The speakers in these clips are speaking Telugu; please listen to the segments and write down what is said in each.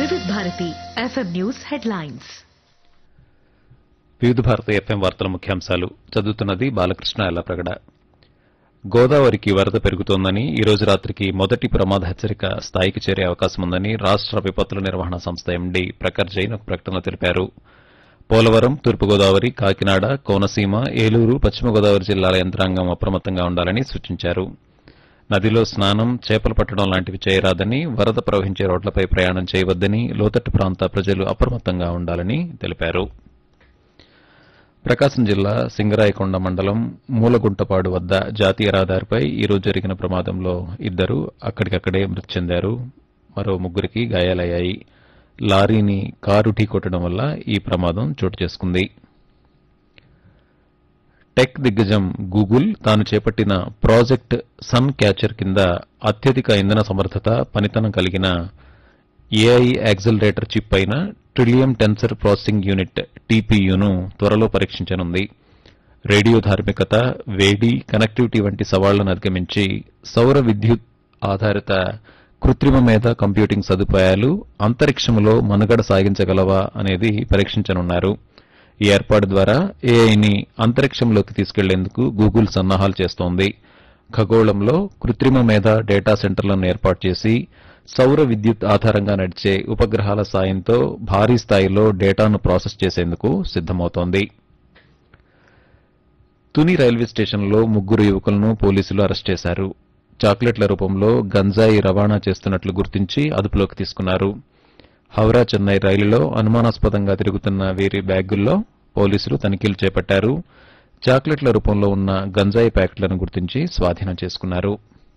వివిధ భారతి ఎఫ్ఎం న్యూస్ హెడ్లైన్స్ వివిధ భారత ఎఫ్ఎం వార్తల ముఖ్యాంశాలు చదువుతున్నది బాలకృష్ణ ఎల్లప్రగడ గోదావరికి వరద పెరుగుతోందని ఈ రోజు రాత్రికి మొదటి ప్రమాద హెచ్చరిక స్థాయికి చేరే అవకాశం ఉందని రాష్ట విపత్తుల నిర్వహణ సంస్థ ఎండీ ప్రఖర్ జైన్ ఒక ప్రకటనలో తెలిపారు పోలవరం తూర్పుగోదావరి కాకినాడ కోనసీమ ఏలూరు పశ్చిమ గోదావరి జిల్లాల యంత్రాంగం అప్రమత్తంగా ఉండాలని సూచించారు నదిలో స్నానం చేపలు పట్టడం లాంటివి చేయరాదని వరద ప్రవహించే రోడ్లపై ప్రయాణం చేయవద్దని లోతట్టు ప్రాంత ప్రజలు అప్రమత్తంగా ఉండాలని తెలిపారు ప్రకాశం జిల్లా సింగరాయకొండ మండలం మూలగుంటపాడు వద్ద జాతీయ రహదారిపై ఈ రోజు జరిగిన ప్రమాదంలో ఇద్దరు అక్కడికక్కడే మృతి చెందారు మరో ముగ్గురికి గాయాలయ్యాయి లారీని కారు ఢీకొట్టడం వల్ల ఈ ప్రమాదం చోటు చేసుకుంది టెక్ దిగ్గజం గూగుల్ తాను చేపట్టిన ప్రాజెక్ట్ సన్ క్యాచర్ కింద అత్యధిక ఇంధన సమర్థత పనితనం కలిగిన ఏఐ యాక్సిలరేటర్ చిప్ అయిన ట్రిలియం టెన్సర్ ప్రాసెసింగ్ యూనిట్ టీపీయూను త్వరలో పరీక్షించనుంది రేడియో ధార్మికత వేడి కనెక్టివిటీ వంటి సవాళ్లను అధిగమించి సౌర విద్యుత్ ఆధారిత కృత్రిమ మేధ కంప్యూటింగ్ సదుపాయాలు అంతరిక్షంలో మనుగడ సాగించగలవా అనేది పరీక్షించనున్నారు ఈ ఏర్పాటు ద్వారా ఏఐని అంతరిక్షంలోకి తీసుకెళ్లేందుకు గూగుల్ సన్నాహాలు చేస్తోంది ఖగోళంలో కృత్రిమ మేధ డేటా సెంటర్లను ఏర్పాటు చేసి సౌర విద్యుత్ ఆధారంగా నడిచే ఉపగ్రహాల సాయంతో భారీ స్థాయిలో డేటాను ప్రాసెస్ చేసేందుకు సిద్దమవుతోంది తుని రైల్వే స్టేషన్లో ముగ్గురు యువకులను పోలీసులు అరెస్ట్ చేశారు చాక్లెట్ల రూపంలో గంజాయి రవాణా చేస్తున్నట్లు గుర్తించి అదుపులోకి తీసుకున్నారు హౌరా చెన్నై రైలులో అనుమానాస్పదంగా తిరుగుతున్న వీరి బ్యాగుల్లో పోలీసులు తనిఖీలు చేపట్టారు చాక్లెట్ల రూపంలో ఉన్న గంజాయి ప్యాకెట్లను గుర్తించి స్వాధీనం చేసుకున్నారు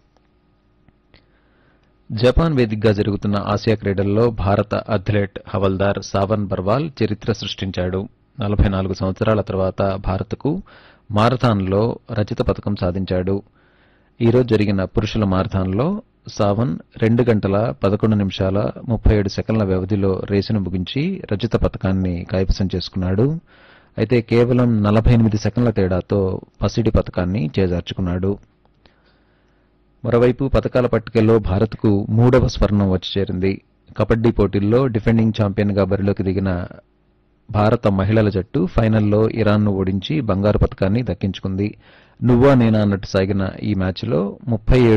జపాన్ వేదికగా జరుగుతున్న ఆసియా క్రీడల్లో భారత అథ్లెట్ హవల్దార్ సావన్ బర్వాల్ చరిత్ర సృష్టించాడు నలభై నాలుగు సంవత్సరాల తర్వాత భారత్కు మారథాన్లో రజత పథకం సాధించాడు ఈ రోజు జరిగిన పురుషుల మారథాన్లో సావన్ రెండు గంటల పదకొండు నిమిషాల ముప్పై ఏడు సెకండ్ల వ్యవధిలో రేసును ముగించి రజత పథకాన్ని కైవసం చేసుకున్నాడు అయితే కేవలం నలభై ఎనిమిది సెకండ్ల తేడాతో పసిడి పథకాన్ని చేజార్చుకున్నాడు మరోవైపు పథకాల పట్టికలో భారత్కు మూడవ స్వర్ణం వచ్చి చేరింది కబడ్డీ పోటీల్లో డిఫెండింగ్ ఛాంపియన్గా బరిలోకి దిగిన భారత మహిళల జట్టు ఫైనల్లో ఇరాన్ను ఓడించి బంగారు పథకాన్ని దక్కించుకుంది నువ్వా నేనా అన్నట్టు సాగిన ఈ మ్యాచ్లో ముప్పై